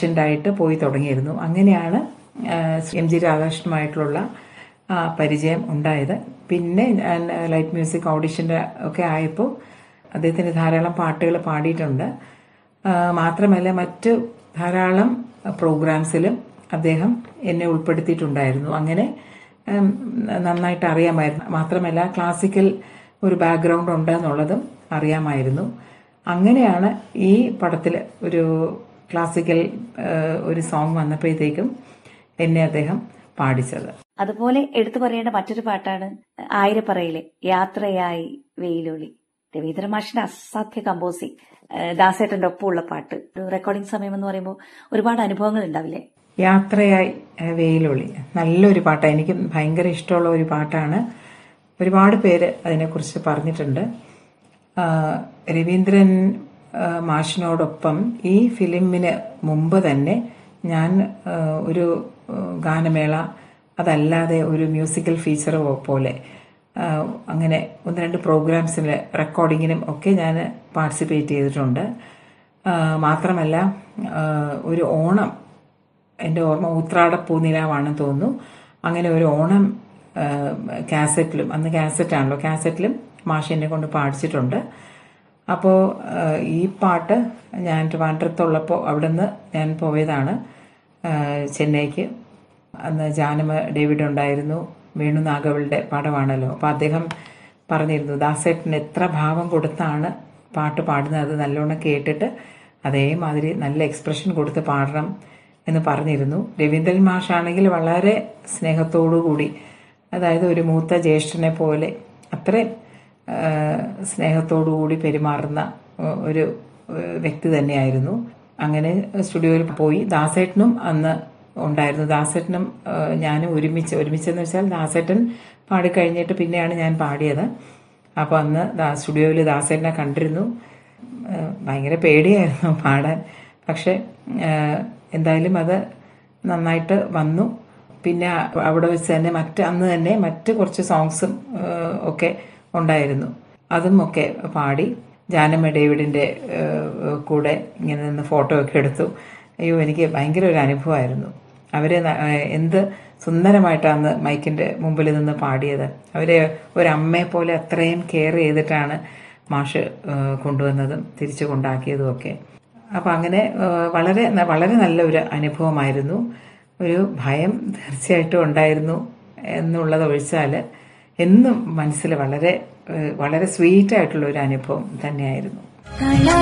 ഓഡിഷൻ്റായിട്ട് പോയി തുടങ്ങിയിരുന്നു അങ്ങനെയാണ് എം ജി രാധാകൃഷ്ണനുമായിട്ടുള്ള ആ, പരിചയം ഉണ്ടായത് പിന്നെ ഞാൻ ലൈറ്റ് മ്യൂസിക് ഓഡിഷൻ്റെ ഒക്കെ ആയപ്പോൾ അദ്ദേഹത്തിന് ധാരാളം പാട്ടുകൾ പാടിയിട്ടുണ്ട് ആ, മാത്രമല്ല മറ്റ് ധാരാളം പ്രോഗ്രാംസിലും അദ്ദേഹം എന്നെ ഉൾപ്പെടുത്തിയിട്ടുണ്ടായിരുന്നു അങ്ങനെ ഉം, നന്നായിട്ട് അറിയാമായിരുന്നു മാത്രമല്ല ക്ലാസിക്കൽ ഒരു ബാക്ക്ഗ്രൗണ്ട് ഉണ്ട് എന്നുള്ളതും അറിയാമായിരുന്നു അങ്ങനെയാണ് ഈ പടത്തിൽ ഒരു ക്ലാസിക്കൽ ഏഹ്, ഒരു സോങ് വന്നപ്പോഴത്തേക്കും എന്നെ അദ്ദേഹം പാടിച്ചത് അതുപോലെ എടുത്തു പറയേണ്ട മറ്റൊരു പാട്ടാണ് ആയിരപ്പറയിലെ യാത്രയായി വെയിലൊളി രവീന്ദ്ര മാഷിന്റെ അസാധ്യ കമ്പോസിംഗ് ദാസേട്ടന്റെ ഒപ്പമുള്ള പാട്ട് ഒരു റെക്കോർഡിംഗ് സമയം എന്ന് പറയുമ്പോൾ ഒരുപാട് അനുഭവങ്ങൾ ഉണ്ടാവില്ലേ യാത്രയായി ഏഹ്, വെയിലൊളി നല്ലൊരു പാട്ടാണ് എനിക്ക് ഭയങ്കര ഇഷ്ടമുള്ള ഒരു പാട്ടാണ് ഒരുപാട് പേര് അതിനെക്കുറിച്ച് പറഞ്ഞിട്ടുണ്ട് ആ, രവീന്ദ്രൻ ആ, മാഷിനോടൊപ്പം ഈ ഫിലിമിന് മുമ്പ് തന്നെ ഞാൻ ആ, ഒരു ആ, ഗാനമേള അതല്ലാതെ ഒരു മ്യൂസിക്കൽ ഫീച്ചർ പോലെ ആ, അങ്ങനെ ഒന്ന് രണ്ട് പ്രോഗ്രാംസിൽ റെക്കോർഡിങ്ങിനും ഒക്കെ ഞാൻ പാർട്ടിസിപ്പേറ്റ് ചെയ്തിട്ടുണ്ട് ആ, മാത്രമല്ല ആ, ഒരു ഓണം എൻ്റെ ഓർമ്മ ഉത്രാട പൂനിലാവാണെന്ന് തോന്നുന്നു അങ്ങനെ ഒരു ഓണം ആ, കാസറ്റിലും അന്ന് കാസറ്റാണല്ലോ കാസറ്റിലും മാഷ് എന്നെ കൊണ്ട് പാടിച്ചിട്ടുണ്ട് അപ്പോൾ ഈ പാട്ട് ഞാൻ ട്രിവാൻഡ്രത്തുള്ളപ്പോൾ അവിടെ നിന്ന് ഞാൻ പോയതാണ് ആ, ചെന്നൈക്ക് അന്ന് ജാനമ ഡേവിഡ് ഉണ്ടായിരുന്നു വേണു നാഗവളുടെ പടമാണല്ലോ അപ്പോൾ അദ്ദേഹം പറഞ്ഞിരുന്നു ദാസേട്ടന് എത്ര ഭാവം കൊടുത്താണ് പാട്ട് പാടുന്നത് അത് നല്ലോണം കേട്ടിട്ട് അതേമാതിരി നല്ല എക്സ്പ്രഷൻ കൊടുത്ത് പാടണം എന്ന് പറഞ്ഞിരുന്നു രവീന്ദ്രൻ മാഷാണെങ്കിൽ വളരെ സ്നേഹത്തോടു കൂടി അതായത് ഒരു മൂത്ത ജ്യേഷ്ഠനെ പോലെ അത്രയും ആ, സ്നേഹത്തോടു കൂടി പെരുമാറുന്ന ആ, ഒരു ആ, വ്യക്തി തന്നെയായിരുന്നു അങ്ങനെ സ്റ്റുഡിയോയിൽ പോയി ദാസേട്ടനും അന്ന് ഉണ്ടായിരുന്നു ദാസേട്ടനും ആ, ഞാനും ഒരുമിച്ച് ഒരുമിച്ചെന്ന് വെച്ചാൽ ദാസേട്ടൻ പാടിക്കഴിഞ്ഞിട്ട് പിന്നെയാണ് ഞാൻ പാടിയത് അപ്പോൾ അന്ന് ദാ- സ്റ്റുഡിയോയിൽ ദാസേട്ടനെ കണ്ടിരുന്നു ആ, ഭയങ്കര പേടിയായിരുന്നു പാടാൻ പക്ഷെ ആ, എന്തായാലും അത് നന്നായിട്ട് വന്നു പിന്നെ അവിടെ വെച്ച് തന്നെ മറ്റ് അന്ന് തന്നെ മറ്റ് കുറച്ച് സോങ്സും ആ, ഒക്കെ ഉണ്ടായിരുന്നു അതും ഒക്കെ പാടി ജാനമ്മ ഡേവിഡിന്റെ ആ, കൂടെ ഇങ്ങനെ നിന്ന് ഫോട്ടോ ഒക്കെ എടുത്തു അയ്യോ എനിക്ക് ഭയങ്കര ഒരു അനുഭവമായിരുന്നു അവരെ ന- ആ, എന്ത് സുന്ദരമായിട്ടാണ് മൈക്കിന്റെ മുമ്പിൽ നിന്ന് പാടിയത് അവരെ ഒരമ്മയെ പോലെ അത്രയും കെയർ ചെയ്തിട്ടാണ് മാഷ് ആ, കൊണ്ടുവന്നതും തിരിച്ചു കൊണ്ടാക്കിയതും ഒക്കെ അപ്പം അങ്ങനെ ആ, വളരെ വളരെ നല്ലൊരു അനുഭവമായിരുന്നു ഒരു ഭയം തീർച്ചയായിട്ടും ഉണ്ടായിരുന്നു എന്നുള്ളത് ഒഴിച്ചാൽ എന്നും മനസ്സിൽ വളരെ ആ, വളരെ സ്വീറ്റ് ആയിട്ടുള്ള ഒരു അനുഭവം തന്നെയായിരുന്നു കലാ